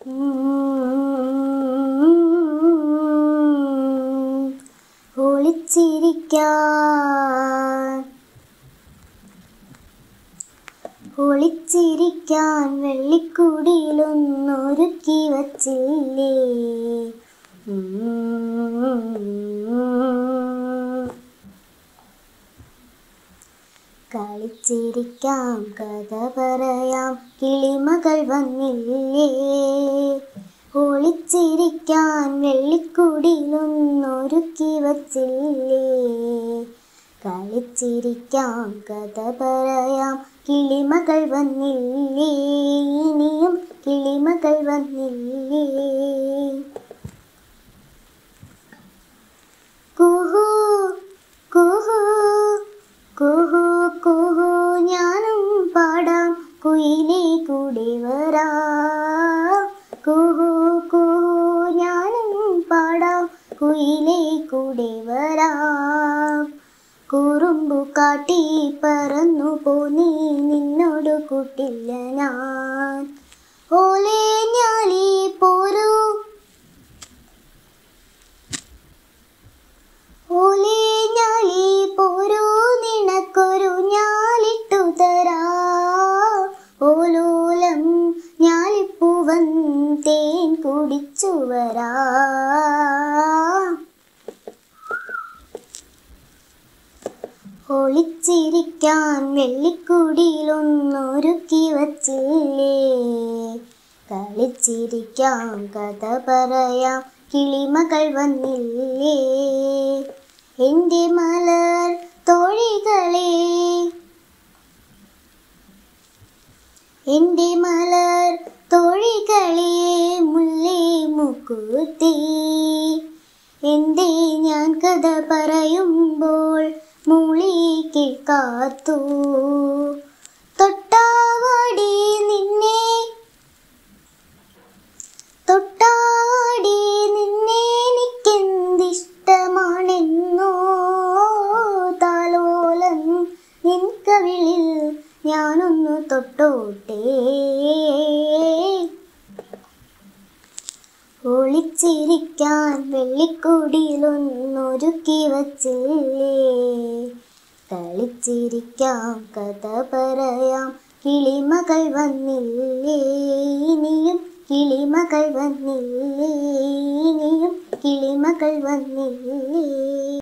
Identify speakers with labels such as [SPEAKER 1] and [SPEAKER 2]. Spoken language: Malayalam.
[SPEAKER 1] ഒളിച്ചിരിക്കാൻ ഒളിച്ചിരിക്കാൻ വെള്ളിക്കുടിയിലൊന്നൊരുക്കി വച്ചില്ലേ ഉം. കളിച്ചിരിക്കാം കഥ പറയാം കിളിമകൾ വന്നില്ലേ ഒളിച്ചിരിക്കാൻ വെള്ളിക്കുടിയിലൊന്നൊരുക്കി വച്ചില്ലേ കളിച്ചിരിക്കാം കഥ പറയാം കിളിമകൾ വന്നില്ലേ ഇനിയും കിളിമകൾ വന്നില്ലേ കുഹു കുഹു കുഹു കുഹു ഞാനും പാടാം കുയിലേ കൂടെ വരാം കുഹു കുഹു ഞാനും പാടാം കുയിലേ കൂടെ വരാം കുറുമ്പു കാട്ടി പറന്നു പോന്നീ നിന്നോട് കൂട്ടില്ല ഞാൻ ഓലേ ഞാലി പോരൂ ഓലേ ഞാലി പോരൂ നിനക്കൊരു ഞാലിട്ടു തരാ ഓലോലം ഞാലിപ്പൂവൻ തേൻ കുടിച്ചു വരാ ഒളിച്ചിരിക്കാൻ വെള്ളിക്കുടിയിലൊന്നൊരുക്കി വച്ചില്ലേ കളിച്ചിരിക്കാം കഥ പറയാം കിളിമകൾ വന്നില്ലേ എൻ്റെ മലർ തോഴികളെ എൻ്റെ മലർ തോഴികളെ മുല്ലേ മുക്കൂത്തി എന്തേ ഞാൻ കഥ പറയുമ്പോൾ മൂളി കേൾക്കാത്തു തൊട്ടാവാടി നിന്നെ തൊട്ടാടി നിന്നെ എനിക്കെന്തിഷ്ടമാണെന്നോ താലോലം നിൻകവിളിൽ ഞാനൊന്നു തൊട്ടോട്ടെ ഒളിച്ചിരിക്കാൻ വെള്ളിക്കുടിയിലൊന്നൊരുക്കി വച്ചില്ലേ കളിച്ചിരിക്കാം കഥ പറയാം കിളിമകൾ വന്നില്ലേ ഇനിയും കിളിമകൾ വന്നില്ലേ ഇനിയും കിളിമകൾ വന്നില്ലേ